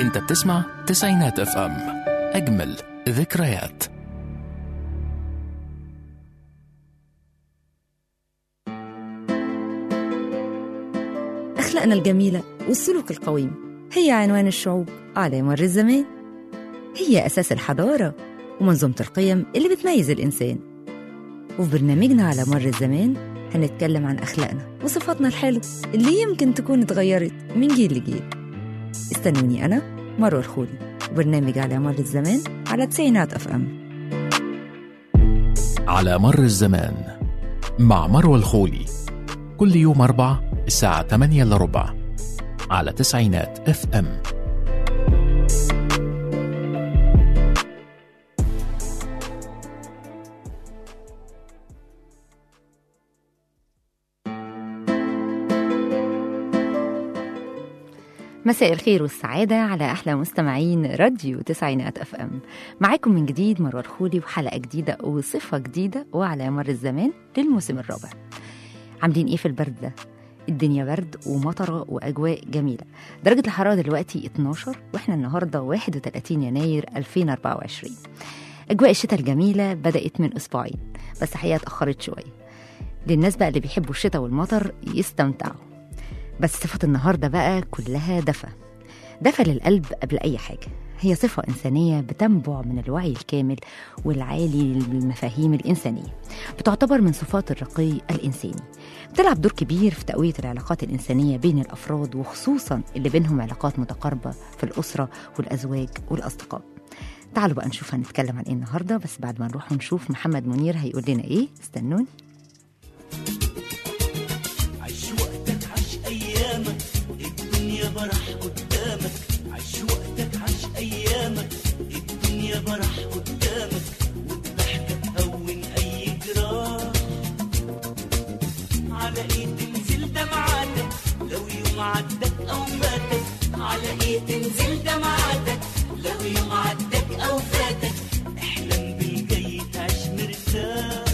انت بتسمع تسعينات اف ام اجمل ذكريات أخلاقنا الجميلة والسلوك القويم هي عنوان الشعوب على مر الزمان هي أساس الحضارة ومنظومة القيم اللي بتميز الإنسان وفي برنامجنا على مر الزمان هنتكلم عن أخلاقنا وصفاتنا الحلوة اللي يمكن تكون اتغيرت من جيل لجيل استنوني أنا مروة الخولي وبرنامج على مر الزمان على تسعينات أف أم على مر الزمان مع مروى الخولي كل يوم أربع الساعة 8 إلا ربع على تسعينات اف ام مساء الخير والسعادة على أحلى مستمعين راديو تسعينات أف أم معاكم من جديد مروة الخولي وحلقة جديدة وصفة جديدة وعلى مر الزمان للموسم الرابع عاملين إيه في البرد ده؟ الدنيا برد ومطرة وأجواء جميلة درجة الحرارة دلوقتي 12 وإحنا النهاردة 31 يناير 2024 أجواء الشتاء الجميلة بدأت من أسبوعين بس حقيقة اتأخرت شوية للناس بقى اللي بيحبوا الشتاء والمطر يستمتعوا بس صفة النهاردة بقى كلها دفى دفى للقلب قبل أي حاجة هي صفة إنسانية بتنبع من الوعي الكامل والعالي للمفاهيم الإنسانية بتعتبر من صفات الرقي الإنساني بتلعب دور كبير في تقوية العلاقات الإنسانية بين الأفراد وخصوصا اللي بينهم علاقات متقاربة في الأسرة والأزواج والأصدقاء تعالوا بقى نشوف هنتكلم عن ايه النهارده بس بعد ما نروح ونشوف محمد منير هيقول لنا ايه استنوني عيش وقتك عيش ايامك الدنيا برح قدامك عيش وقتك عيش ايامك الدنيا برح قدامك والضحكة تهون اي جراح على ايه تنزل دمعاتك لو يوم عدك او فاتك على ايه تنزل دمعاتك لو يوم عدك او فاتك احلم بالجاي تعيش مرتاح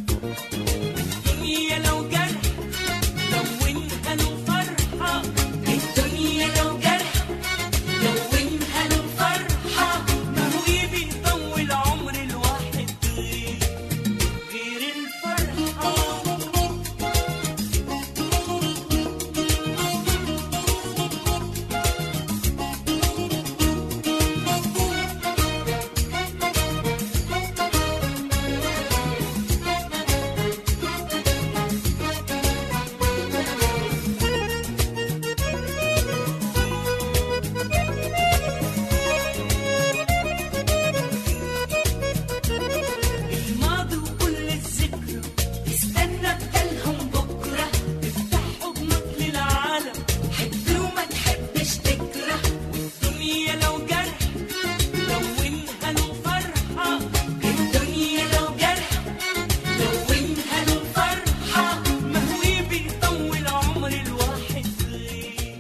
الدنيا لو جرح لونها له فرحة الدنيا لو جرح لونها له فرحة ما هو بيطول عمر الواحد غير غير الفرحة الماضي وكل الذكرى استنى بدلهم بكرة افتح حضنك للعالم حب وما تحبش تكره والدنيا لو جرح لونها له فرحة الدنيا لو جرح لونها له فرحة ما هو بيطول عمر الواحد غير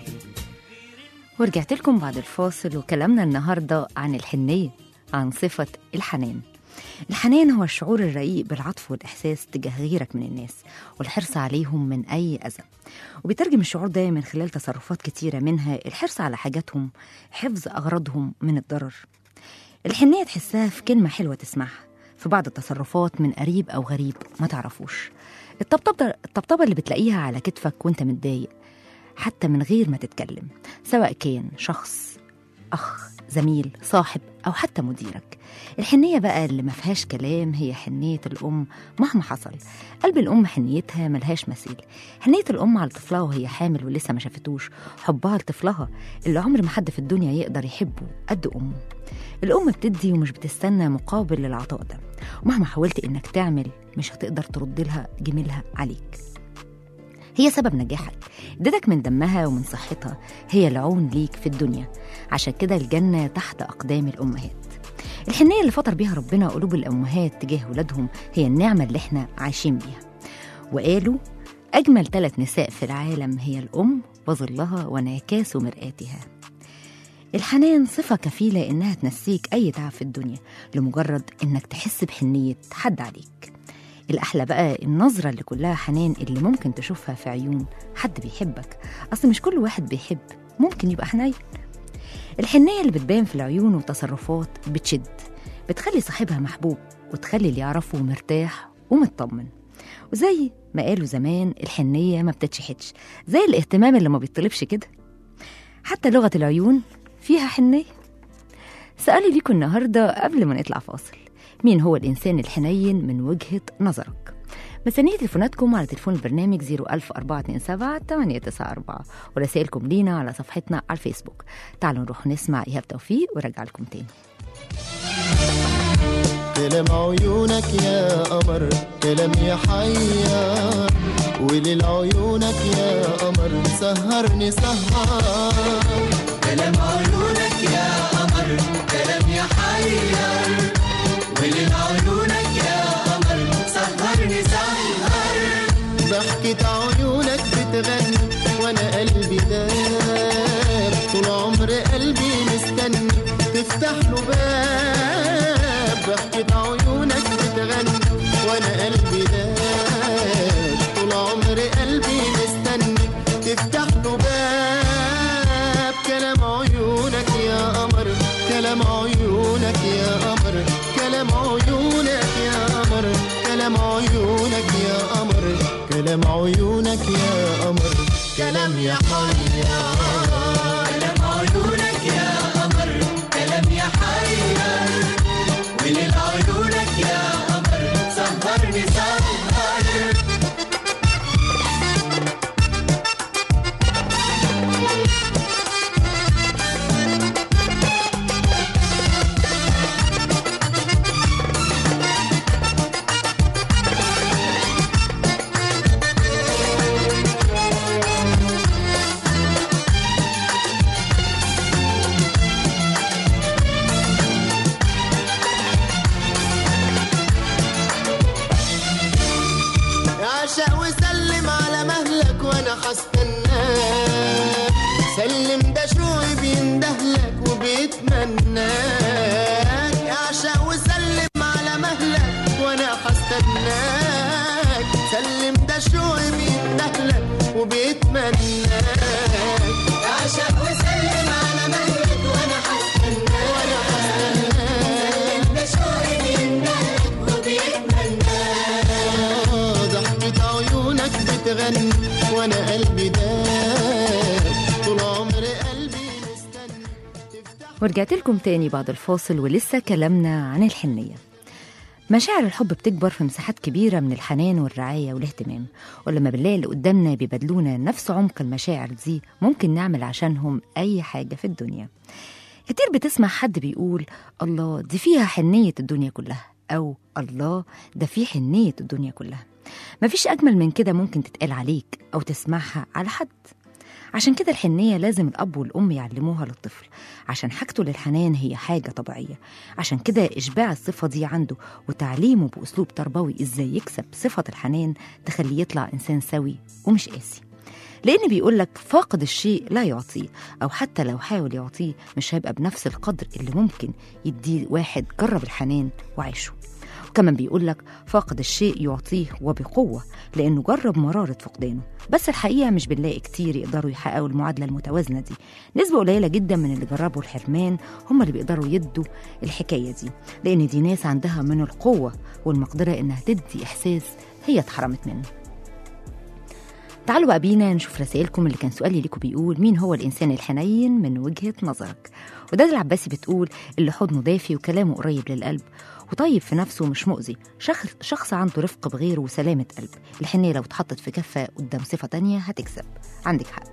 ورجعت لكم بعد الفاصل وكلامنا النهارده عن الحنيه عن صفه الحنان الحنان هو الشعور الرقيق بالعطف والإحساس تجاه غيرك من الناس والحرص عليهم من أي أذى وبيترجم الشعور ده من خلال تصرفات كتيرة منها الحرص على حاجاتهم حفظ أغراضهم من الضرر الحنية تحسها في كلمة حلوة تسمعها في بعض التصرفات من قريب أو غريب ما تعرفوش الطبطبة الطبطبة اللي بتلاقيها على كتفك وانت متضايق حتى من غير ما تتكلم سواء كان شخص أخ زميل صاحب أو حتى مديرك الحنية بقى اللي ما فيهاش كلام هي حنية الأم مهما حصل قلب الأم حنيتها ملهاش مثيل حنية الأم على طفلها وهي حامل ولسه ما شافتوش حبها لطفلها اللي عمر ما حد في الدنيا يقدر يحبه قد أمه الأم بتدي ومش بتستنى مقابل للعطاء ده ومهما حاولت إنك تعمل مش هتقدر ترد لها جميلها عليك هي سبب نجاحك ادتك من دمها ومن صحتها هي العون ليك في الدنيا عشان كده الجنة تحت أقدام الأمهات الحنية اللي فطر بيها ربنا قلوب الأمهات تجاه ولادهم هي النعمة اللي احنا عايشين بيها وقالوا أجمل ثلاث نساء في العالم هي الأم وظلها وانعكاس مرآتها الحنان صفة كفيلة إنها تنسيك أي تعب في الدنيا لمجرد إنك تحس بحنية حد عليك الأحلى بقى النظرة اللي كلها حنان اللي ممكن تشوفها في عيون حد بيحبك أصل مش كل واحد بيحب ممكن يبقى حنين الحنية اللي بتبان في العيون والتصرفات بتشد بتخلي صاحبها محبوب وتخلي اللي يعرفه مرتاح ومطمن وزي ما قالوا زمان الحنية ما بتتشحتش زي الاهتمام اللي ما بيطلبش كده حتى لغة العيون فيها حنية سؤالي ليكم النهاردة قبل ما نطلع فاصل مين هو الإنسان الحنين من وجهة نظرك؟ مستنية تليفوناتكم على تليفون البرنامج 01427 894 ورسائلكم لينا على صفحتنا على الفيسبوك تعالوا نروح نسمع إيهاب توفيق ورجع لكم تاني كلام عيونك يا قمر كلام يحير وللعيونك يا قمر سهرني سهر كلام عيونك يا قمر كلام يحير ولين عيونك يا قمر سهرني سهر ضحكة عيونك بتغني وانا قلبي داب طول عمر قلبي مستني تفتح له باب ضحكة عيونك بتغني وانا قلبي داب طول عمر قلبي مستني تفتح له باب كلام عيونك يا قمر كلام عيونك يا قمر كلام عيونك يا قمر كلام عيونك يا قمر كلام عيونك يا قمر كلام يا حيا كلام عيونك يا قمر كلام يحير ولين عيونك يا قمر سهرني سهر عشق وسلم على مهلك وانا هستناك سلم ده شوقي بيندهلك وبيتمناك عشق وسلم على مهلك وانا هستناك سلم ده شوقي بيندهلك وبيتمناك عشق وسلم على مهلك وانا هستناك وانا هستناك ده شوقي بيندهلك وبيتمناك آه، ضحكة عيونك بتغني وانا قلبي داب طول عمر قلبي مستني تفتح ورجعت لكم تاني بعد الفاصل ولسه كلامنا عن الحنية مشاعر الحب بتكبر في مساحات كبيرة من الحنان والرعاية والاهتمام ولما بنلاقي اللي قدامنا بيبادلونا نفس عمق المشاعر دي ممكن نعمل عشانهم أي حاجة في الدنيا كتير بتسمع حد بيقول الله دي فيها حنية الدنيا كلها أو الله ده في حنية الدنيا كلها مفيش أجمل من كده ممكن تتقال عليك أو تسمعها على حد عشان كده الحنية لازم الأب والأم يعلموها للطفل عشان حاجته للحنان هي حاجة طبيعية عشان كده إشباع الصفة دي عنده وتعليمه بأسلوب تربوي إزاي يكسب صفة الحنان تخليه يطلع إنسان سوي ومش قاسي لأن بيقولك فاقد الشيء لا يعطيه أو حتى لو حاول يعطيه مش هيبقى بنفس القدر اللي ممكن يديه واحد جرب الحنان وعيشه وكمان بيقولك فاقد الشيء يعطيه وبقوة لأنه جرب مرارة فقدانه بس الحقيقة مش بنلاقي كتير يقدروا يحققوا المعادلة المتوازنة دي نسبة قليلة جدا من اللي جربوا الحرمان هم اللي بيقدروا يدوا الحكاية دي لأن دي ناس عندها من القوة والمقدرة إنها تدي إحساس هي اتحرمت منه تعالوا بقى بينا نشوف رسائلكم اللي كان سؤالي ليكم بيقول مين هو الإنسان الحنين من وجهة نظرك وداد العباسي بتقول اللي حضنه دافي وكلامه قريب للقلب وطيب في نفسه ومش مؤذي شخص, شخص عنده رفق بغيره وسلامة قلب الحنية لو اتحطت في كفة قدام صفة تانية هتكسب عندك حق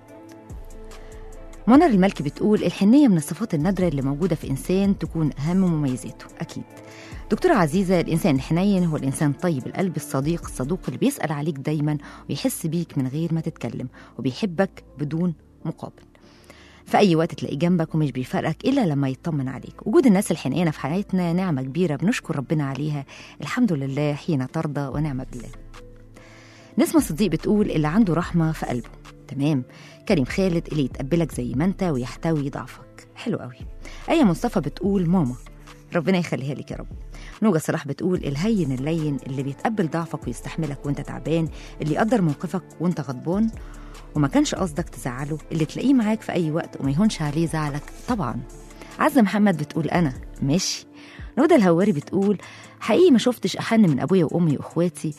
منر الملكي بتقول الحنية من الصفات النادرة اللي موجودة في إنسان تكون أهم مميزاته أكيد دكتورة عزيزة الإنسان الحنين هو الإنسان طيب القلب الصديق الصدوق اللي بيسأل عليك دايما ويحس بيك من غير ما تتكلم وبيحبك بدون مقابل في أي وقت تلاقيه جنبك ومش بيفرقك إلا لما يطمن عليك وجود الناس الحنينة في حياتنا نعمة كبيرة بنشكر ربنا عليها الحمد لله حين ترضى ونعم بالله نسمة صديق بتقول اللي عنده رحمة في قلبه تمام كريم خالد اللي يتقبلك زي ما انت ويحتوي ضعفك حلو قوي آية مصطفى بتقول ماما ربنا يخليها لك يا رب نوجة صلاح بتقول الهين اللين اللي بيتقبل ضعفك ويستحملك وانت تعبان اللي يقدر موقفك وانت غضبان وما كانش قصدك تزعله اللي تلاقيه معاك في أي وقت وما يهونش عليه زعلك طبعا عزة محمد بتقول أنا ماشي نودة الهواري بتقول حقيقي ما شفتش أحن من أبويا وأمي وإخواتي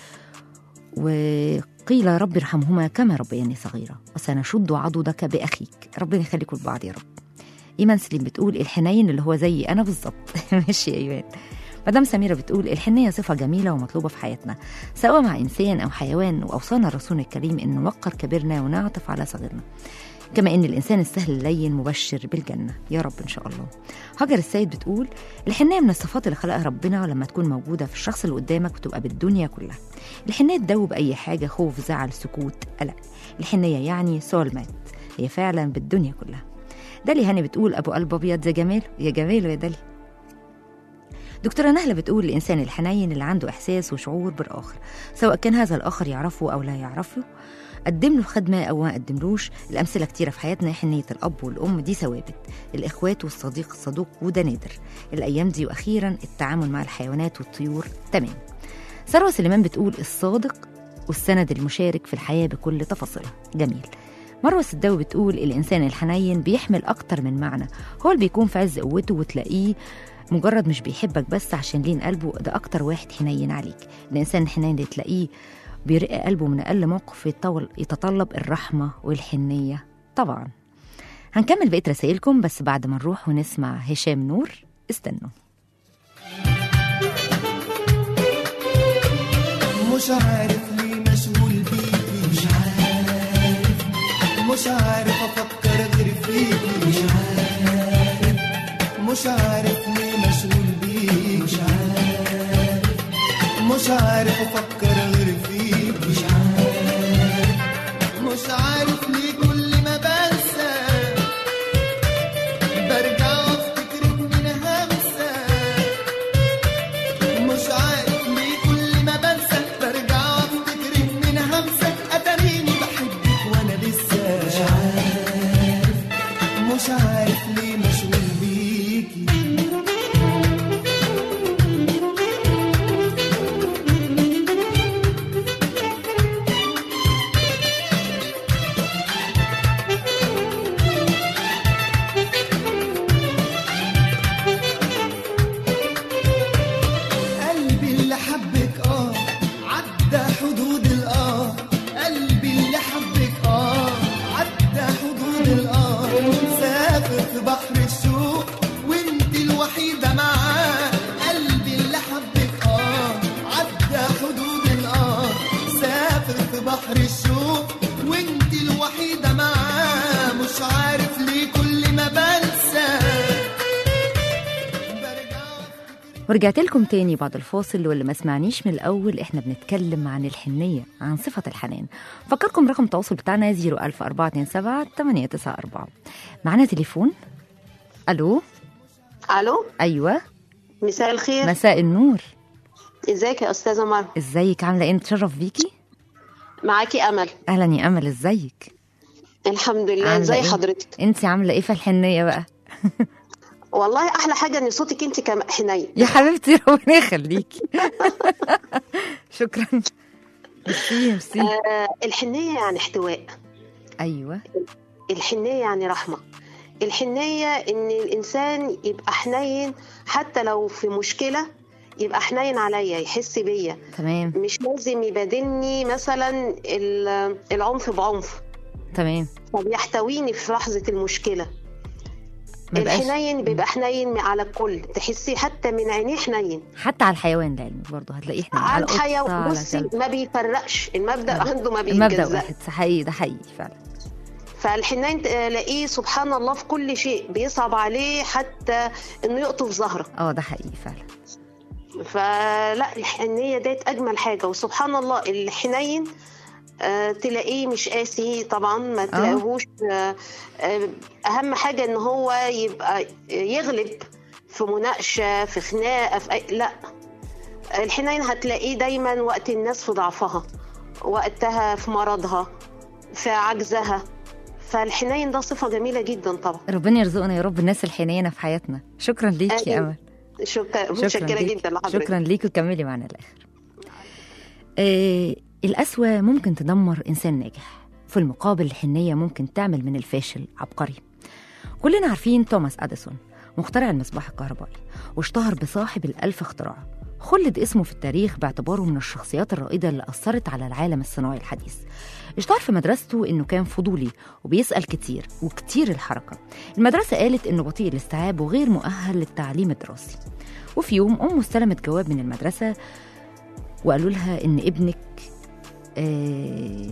وقيل ربي ارحمهما كما ربياني صغيرة وسنشد عضدك بأخيك ربنا يخليكم لبعض يا رب إيمان سليم بتقول الحنين اللي هو زي أنا بالظبط ماشي يا إيمان مدام سميرة بتقول الحنية صفة جميلة ومطلوبة في حياتنا سواء مع إنسان أو حيوان وأوصانا الرسول الكريم أن نوقر كبيرنا ونعطف على صغيرنا كما ان الانسان السهل اللين مبشر بالجنه يا رب ان شاء الله هاجر السيد بتقول الحنيه من الصفات اللي خلقها ربنا لما تكون موجوده في الشخص اللي قدامك وتبقى بالدنيا كلها الحنيه تدوب اي حاجه خوف زعل سكوت قلق الحنيه يعني سول مات هي فعلا بالدنيا كلها دالي هاني بتقول ابو قلب ابيض يا جماله يا جماله يا دالي دكتورة نهلة بتقول الإنسان الحنين اللي عنده إحساس وشعور بالآخر سواء كان هذا الآخر يعرفه أو لا يعرفه قدم له خدمة أو ما قدملوش الأمثلة كتيرة في حياتنا حنية الأب والأم دي ثوابت الإخوات والصديق الصدوق وده نادر الأيام دي وأخيرا التعامل مع الحيوانات والطيور تمام ثروة سليمان بتقول الصادق والسند المشارك في الحياة بكل تفاصيلها جميل مروة السداوي بتقول الإنسان الحنين بيحمل أكتر من معنى هو اللي بيكون في عز قوته وتلاقيه مجرد مش بيحبك بس عشان لين قلبه ده أكتر واحد حنين عليك الإنسان الحنين اللي تلاقيه بيرق قلبه من أقل موقف يتطول يتطلب الرحمة والحنية طبعا هنكمل بقية رسائلكم بس بعد ما نروح ونسمع هشام نور استنوا مش عارف ليه مشغول بيكي مش عارف مش عارف افكر غير فيكي مش عارف مش عارف ليه مشغول بيكي مش عارف مش عارف افكر غير فيكي مش عارف مش عارف ليه كل ما بنسى برجع وافتكرك من همسه مش عارف ليه كل ما بنسى برجع وافتكرك من همسة اتاريني بحبك وانا لسه مش عارف مش عارف ليه مشغول بيكي قلبي اللي حبك اه عدى حدود الاه قلبي اللي حبك اه عدى حدود الاه سافر في بحر الشوق وانت الوحيدة معاه قلبي اللي حبك اه عدى حدود الاه سافر في بحر الشوق وانت الوحيدة معاه مش عارف ليه كل ما بنسى برجع ورجعت لكم تاني بعد الفاصل واللي ما سمعنيش من الأول إحنا بنتكلم عن الحنية عن صفة الحنان فكركم رقم التواصل بتاعنا 01427 894 معانا تليفون ألو الو أيوة مساء الخير مساء النور ازيك يا استاذه مروه ازيك عاملة ايه نتشرف بيكي معاكي امل أهلا يا أمل ازيك الحمد لله عاملة ازي إيه؟ حضرتك انت عاملة ايه في الحنية بقى والله احلى حاجه ان صوتك انت كم حنين يا حبيبتي ربنا يخليكي شكرا ميرسي ميرسي آه الحنيه يعني احتواء ايوه الحنيه يعني رحمه الحنيه ان الانسان يبقى حنين حتى لو في مشكله يبقى حنين عليا يحس بيا تمام مش لازم يبادلني مثلا ال- العنف بعنف تمام فبيحتويني في لحظه المشكله ما بقاش الحنين بيبقى حنين على الكل تحسي حتى من عينيه حنين حتى على الحيوان لعلمك برضه هتلاقيه حنين على قطة، الحياة على بصي كلب. ما بيفرقش المبدأ عنده ما المبدأ بيتجزأ واحد حقيقي ده حقيقي فعلا فالحنين تلاقيه سبحان الله في كل شيء بيصعب عليه حتى انه يقطف ظهرك اه ده حقيقي فعلا فلا الحنية ديت أجمل حاجة وسبحان الله الحنين آه، تلاقيه مش قاسي طبعا ما تلاقيهوش آه، آه، أهم حاجة إن هو يبقى يغلب في مناقشة في خناقة في أي... لا الحنين هتلاقيه دايما وقت الناس في ضعفها وقتها في مرضها في عجزها فالحنين ده صفة جميلة جدا طبعا ربنا يرزقنا يا رب الناس الحنينة في حياتنا شكرا ليكي يا آمين. امل شكرا شكرا متشكرة ليكي. جدا لحضرتك شكرا ليكي وكملي معانا الاخر آه القسوة ممكن تدمر انسان ناجح في المقابل الحنية ممكن تعمل من الفاشل عبقري كلنا عارفين توماس أديسون مخترع المصباح الكهربائي واشتهر بصاحب الألف اختراع خلد اسمه في التاريخ باعتباره من الشخصيات الرائدة اللي أثرت على العالم الصناعي الحديث اشتهر في مدرسته إنه كان فضولي وبيسأل كتير وكتير الحركة المدرسة قالت إنه بطيء الاستيعاب وغير مؤهل للتعليم الدراسي وفي يوم أمه استلمت جواب من المدرسة وقالوا لها إن ابنك آه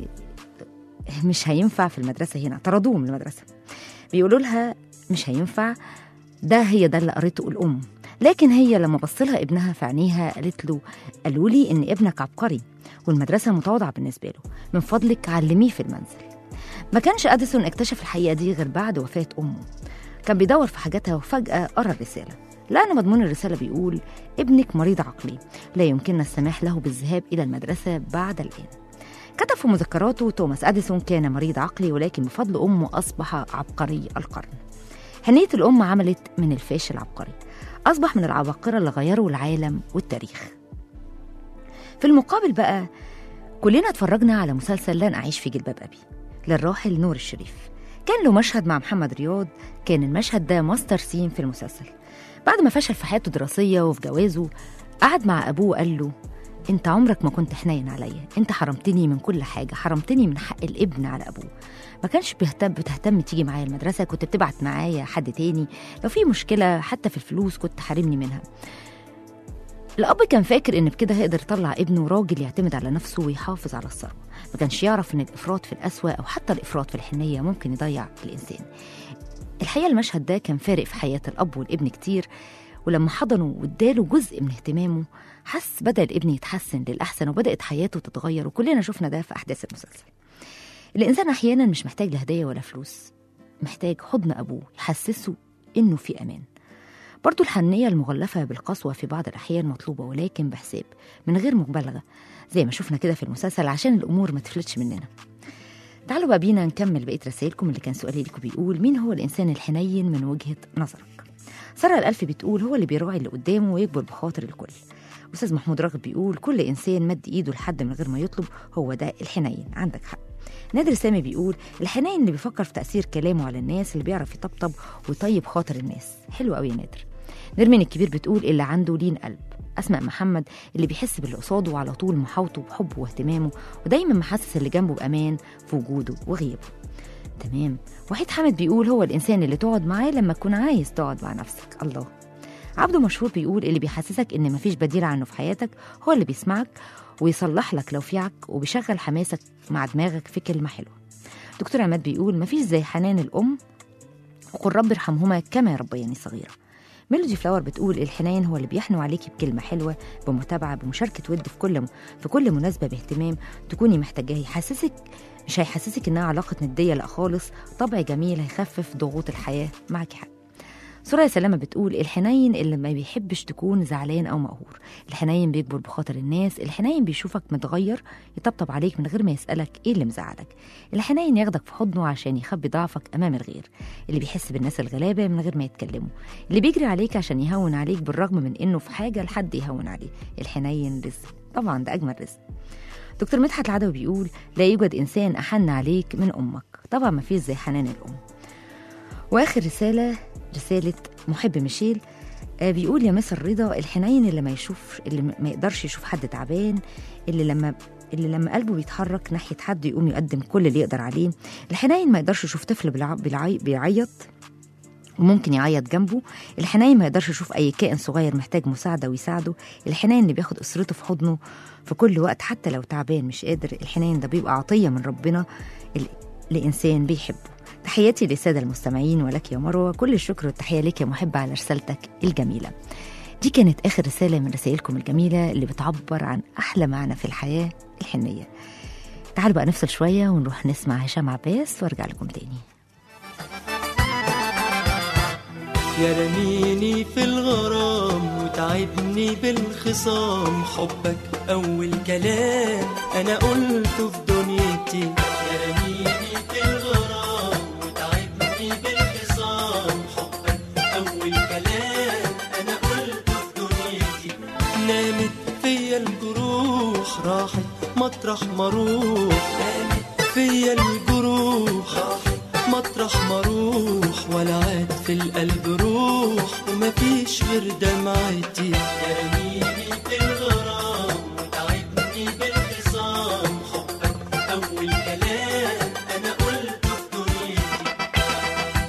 مش هينفع في المدرسة هنا طردوه من المدرسة بيقولوا لها مش هينفع ده هي ده اللي قريته الأم لكن هي لما بص لها ابنها في عينيها قالت له قالوا لي إن ابنك عبقري والمدرسة متواضعة بالنسبة له من فضلك علميه في المنزل ما كانش أديسون اكتشف الحقيقة دي غير بعد وفاة أمه كان بيدور في حاجاتها وفجأة قرا الرسالة لأن مضمون الرسالة بيقول ابنك مريض عقلي لا يمكننا السماح له بالذهاب إلى المدرسة بعد الآن كتب في مذكراته توماس أديسون كان مريض عقلي ولكن بفضل أمه أصبح عبقري القرن حنية الأم عملت من الفاشل عبقري أصبح من العباقرة اللي غيروا العالم والتاريخ في المقابل بقى كلنا اتفرجنا على مسلسل لن أعيش في جلباب أبي للراحل نور الشريف كان له مشهد مع محمد رياض كان المشهد ده ماستر سين في المسلسل بعد ما فشل في حياته الدراسية وفي جوازه قعد مع أبوه وقال له انت عمرك ما كنت حنين عليا انت حرمتني من كل حاجه حرمتني من حق الابن على ابوه ما كانش بيهتم بتهتم تيجي معايا المدرسه كنت بتبعت معايا حد تاني لو في مشكله حتى في الفلوس كنت حارمني منها الاب كان فاكر ان بكده هيقدر يطلع ابنه راجل يعتمد على نفسه ويحافظ على الثروه ما كانش يعرف ان الافراط في القسوه او حتى الافراط في الحنيه ممكن يضيع الانسان الحقيقه المشهد ده كان فارق في حياه الاب والابن كتير ولما حضنه واداله جزء من اهتمامه حس بدا الابن يتحسن للاحسن وبدات حياته تتغير وكلنا شفنا ده في احداث المسلسل الانسان احيانا مش محتاج لهدايا ولا فلوس محتاج حضن ابوه يحسسه انه في امان برضو الحنية المغلفة بالقسوة في بعض الأحيان مطلوبة ولكن بحساب من غير مبالغة زي ما شفنا كده في المسلسل عشان الأمور ما تفلتش مننا تعالوا بقى بينا نكمل بقية رسائلكم اللي كان سؤالي لكم بيقول مين هو الإنسان الحنين من وجهة نظرك سارة الألف بتقول هو اللي بيراعي اللي قدامه ويكبر بخاطر الكل أستاذ محمود راغب بيقول كل إنسان مد إيده لحد من غير ما يطلب هو ده الحنين عندك حق نادر سامي بيقول الحنين اللي بيفكر في تأثير كلامه على الناس اللي بيعرف يطبطب ويطيب خاطر الناس حلو قوي يا نادر نرمين الكبير بتقول اللي عنده لين قلب أسماء محمد اللي بيحس باللي قصاده وعلى طول محاوطه بحبه واهتمامه ودايما محسس اللي جنبه بأمان في وجوده وغيابه تمام وحيد حامد بيقول هو الإنسان اللي تقعد معاه لما تكون عايز تقعد مع نفسك الله عبده مشهور بيقول اللي بيحسسك ان مفيش بديل عنه في حياتك هو اللي بيسمعك ويصلح لك لو في عك وبيشغل حماسك مع دماغك في كلمه حلوه دكتور عماد بيقول مفيش زي حنان الام وقل رب ارحمهما كما ربياني صغيره ميلودي فلاور بتقول الحنان هو اللي بيحنوا عليكي بكلمه حلوه بمتابعه بمشاركه ود في كل في كل مناسبه باهتمام تكوني محتاجاه يحسسك مش هيحسسك انها علاقه نديه لا خالص طبع جميل هيخفف ضغوط الحياه معاكي حق سوريا سلامة بتقول الحنين اللي ما بيحبش تكون زعلان أو مقهور الحنين بيكبر بخاطر الناس الحنين بيشوفك متغير يطبطب عليك من غير ما يسألك إيه اللي مزعلك الحنين ياخدك في حضنه عشان يخبي ضعفك أمام الغير اللي بيحس بالناس الغلابة من غير ما يتكلموا اللي بيجري عليك عشان يهون عليك بالرغم من إنه في حاجة لحد يهون عليه الحنين رزق طبعا ده أجمل رزق دكتور مدحت العدوي بيقول لا يوجد إنسان أحن عليك من أمك طبعا ما فيش زي حنان الأم واخر رساله رساله محب ميشيل آه بيقول يا مس الرضا الحنين اللي ما يشوف اللي ما يقدرش يشوف حد تعبان اللي لما اللي لما قلبه بيتحرك ناحيه حد يقوم يقدم كل اللي يقدر عليه الحنين ما يقدرش يشوف طفل بيلع- بيلعي- بيعيط وممكن يعيط جنبه الحنين ما يقدرش يشوف اي كائن صغير محتاج مساعده ويساعده الحنين اللي بياخد اسرته في حضنه في كل وقت حتى لو تعبان مش قادر الحنين ده بيبقى عطيه من ربنا ال- لانسان بيحبه تحياتي للساده المستمعين ولك يا مروه كل الشكر والتحيه لك يا محبه على رسالتك الجميله دي كانت اخر رساله من رسائلكم الجميله اللي بتعبر عن احلى معنى في الحياه الحنيه تعالوا بقى نفصل شويه ونروح نسمع هشام عباس وارجع لكم تاني يا رميني في الغرام وتعبني بالخصام حبك أول كلام أنا قلته في دنيتي يا رميني في الغرام وتعبني بالخصام حبك أول كلام أنا قلته في دنيتي نامت فيا الجروح راحت مطرح ما اروح نامت فيا الجروح غير دمعتي يا رميني في الغرام وتعبني بالخصام حبك أول كلام أنا قلته في دنيتي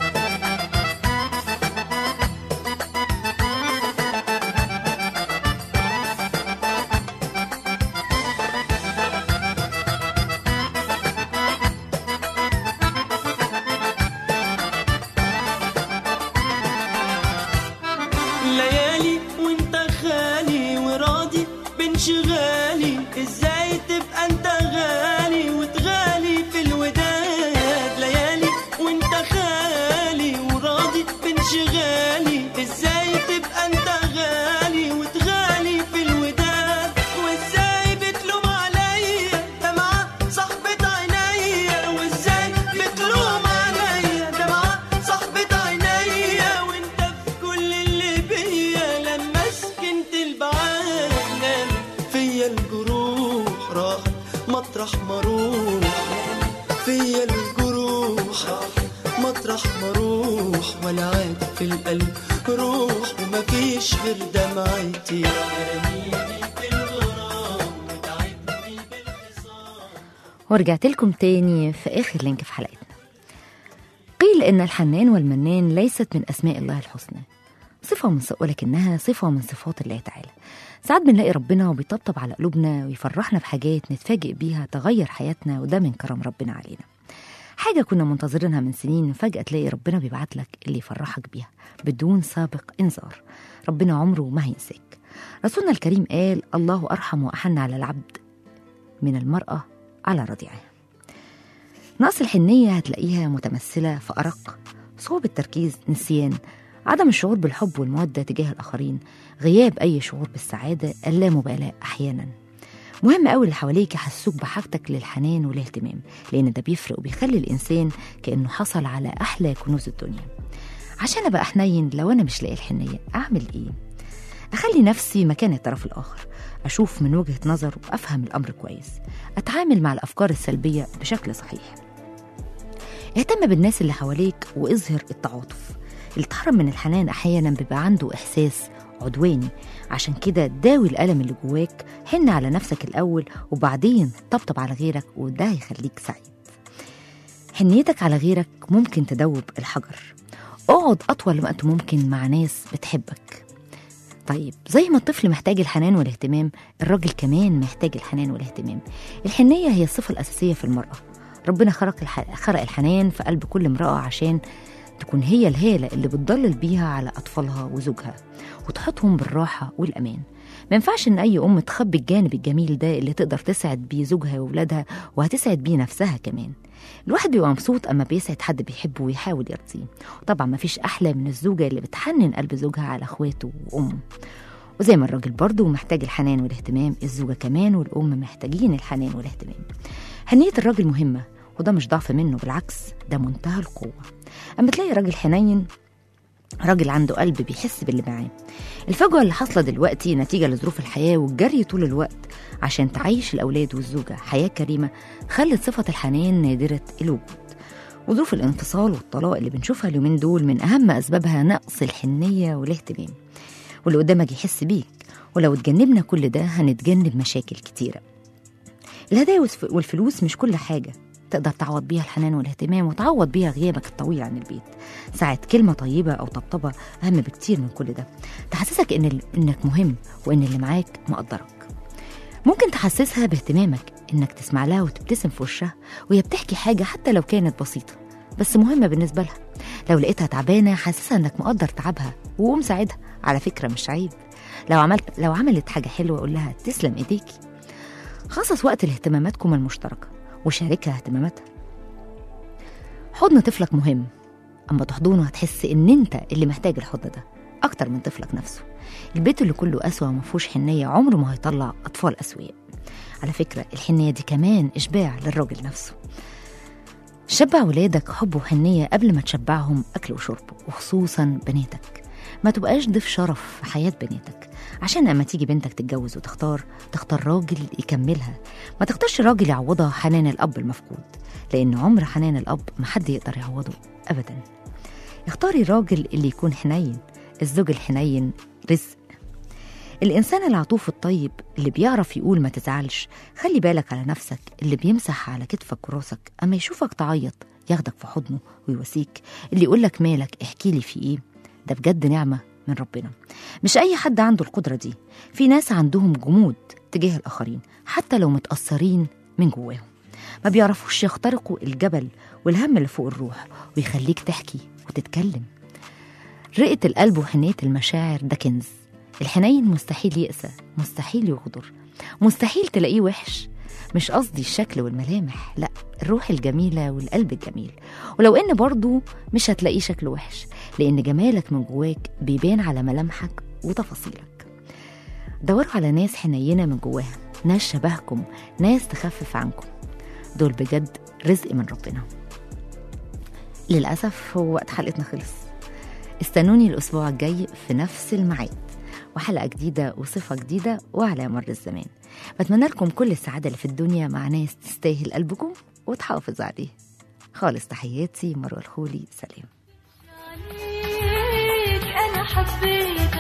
ليالي وانت خالي وراضي بانشغالي ازاي تبقى انت غالي وتغالي في الوداد ليالي وانت خالي وراضي بانشغالي ازاي تبقى انت غالي وتغالي في الوداد وازاي بتلوم عليا دمعة صاحبة عينيا وازاي بتلوم عليا دمعة صاحبة عينيا وانت في كل اللي بيا لما سكنت البعاد نام فيا الجروح راحت مطرح ما اروح فيا الجروح راحت مطرح ما اروح ولا عاد في القلب روح ومفيش غير دمعتي رميني في الغرام وتعبني بالخصام ورجعت لكم تاني في آخر لينك في حلقتنا قيل إن الحنان والمنان ليست من أسماء الله الحسنى صفة من ولكنها صفة من صفات الله تعالى ساعات بنلاقي ربنا وبيطبطب على قلوبنا ويفرحنا بحاجات نتفاجئ بيها تغير حياتنا وده من كرم ربنا علينا حاجة كنا منتظرينها من سنين فجأة تلاقي ربنا بيبعت لك اللي يفرحك بيها بدون سابق إنذار ربنا عمره ما هينساك رسولنا الكريم قال الله أرحم وأحن على العبد من المرأة على رضيعها نقص الحنية هتلاقيها متمثلة في أرق صعوبة التركيز نسيان عدم الشعور بالحب والمودة تجاه الآخرين غياب أي شعور بالسعادة اللامبالاة أحيانا مهم قوي اللي حواليك يحسوك بحاجتك للحنان والاهتمام لأن ده بيفرق وبيخلي الإنسان كأنه حصل على أحلى كنوز الدنيا عشان أبقى حنين لو أنا مش لاقي الحنية أعمل إيه؟ أخلي نفسي مكان الطرف الآخر أشوف من وجهة نظر وأفهم الأمر كويس أتعامل مع الأفكار السلبية بشكل صحيح اهتم بالناس اللي حواليك واظهر التعاطف اللي اتحرم من الحنان أحيانا بيبقى عنده إحساس عدواني عشان كده داوي الألم اللي جواك حن على نفسك الأول وبعدين طبطب على غيرك وده هيخليك سعيد حنيتك على غيرك ممكن تدوب الحجر اقعد أطول وقت ممكن مع ناس بتحبك طيب زي ما الطفل محتاج الحنان والاهتمام الراجل كمان محتاج الحنان والاهتمام الحنية هي الصفة الأساسية في المرأة ربنا خلق الح... خلق الحنان في قلب كل امرأة عشان تكون هي الهالة اللي بتضلل بيها على أطفالها وزوجها وتحطهم بالراحة والأمان ما ينفعش إن أي أم تخبي الجانب الجميل ده اللي تقدر تسعد بيه زوجها وولادها وهتسعد بيه نفسها كمان الواحد بيبقى مبسوط أما بيسعد حد بيحبه ويحاول يرضيه وطبعا ما فيش أحلى من الزوجة اللي بتحنن قلب زوجها على أخواته وأمه وزي ما الراجل برضه محتاج الحنان والاهتمام الزوجة كمان والأم محتاجين الحنان والاهتمام حنية الراجل مهمة وده مش ضعف منه بالعكس ده منتهى القوة أما تلاقي راجل حنين راجل عنده قلب بيحس باللي معاه الفجوة اللي حاصلة دلوقتي نتيجة لظروف الحياة والجري طول الوقت عشان تعيش الأولاد والزوجة حياة كريمة خلت صفة الحنان نادرة الوجود وظروف الانفصال والطلاق اللي بنشوفها اليومين دول من أهم أسبابها نقص الحنية والاهتمام واللي قدامك يحس بيك ولو اتجنبنا كل ده هنتجنب مشاكل كتيرة الهدايا والف- والفلوس مش كل حاجة تقدر تعوض بيها الحنان والاهتمام وتعوض بيها غيابك الطويل عن البيت ساعة كلمة طيبة أو طبطبة أهم بكتير من كل ده تحسسك إن ال- إنك مهم وإن اللي معاك مقدرك ممكن تحسسها باهتمامك إنك تسمع لها وتبتسم في وشها وهي بتحكي حاجة حتى لو كانت بسيطة بس مهمة بالنسبة لها لو لقيتها تعبانة حسسها إنك مقدر تعبها وقوم ساعدها على فكرة مش عيب لو عملت لو عملت حاجة حلوة قول لها تسلم إيديكي خصص وقت لاهتماماتكم المشتركة وشاركها اهتماماتها حضن طفلك مهم أما تحضنه هتحس إن أنت اللي محتاج الحضن ده أكتر من طفلك نفسه البيت اللي كله قسوة ومفهوش حنية عمره ما هيطلع أطفال أسوياء على فكرة الحنية دي كمان إشباع للراجل نفسه شبع ولادك حب وحنية قبل ما تشبعهم أكل وشرب وخصوصا بناتك ما تبقاش ضيف شرف في حياة بناتك عشان أما تيجي بنتك تتجوز وتختار تختار راجل يكملها ما تختارش راجل يعوضها حنان الأب المفقود لأن عمر حنان الأب ما حد يقدر يعوضه أبدا اختاري راجل اللي يكون حنين الزوج الحنين رزق الإنسان العطوف الطيب اللي بيعرف يقول ما تزعلش خلي بالك على نفسك اللي بيمسح على كتفك وراسك أما يشوفك تعيط ياخدك في حضنه ويواسيك اللي يقولك مالك احكي لي في إيه ده بجد نعمة من ربنا مش أي حد عنده القدرة دي في ناس عندهم جمود تجاه الآخرين حتى لو متأثرين من جواهم ما بيعرفوش يخترقوا الجبل والهم اللي فوق الروح ويخليك تحكي وتتكلم رقة القلب وحنية المشاعر ده كنز الحنين مستحيل يقسى مستحيل يغدر مستحيل تلاقيه وحش مش قصدي الشكل والملامح لا الروح الجميلة والقلب الجميل ولو ان برضو مش هتلاقيه شكله وحش لان جمالك من جواك بيبان على ملامحك وتفاصيلك دوروا على ناس حنينة من جواها ناس شبهكم ناس تخفف عنكم دول بجد رزق من ربنا للأسف هو وقت حلقتنا خلص استنوني الأسبوع الجاي في نفس الميعاد وحلقة جديدة وصفة جديدة وعلى مر الزمان بتمنى لكم كل السعادة اللي في الدنيا مع ناس تستاهل قلبكم وتحافظ عليه خالص تحياتي مروة الخولي سلام عليك أنا حبيت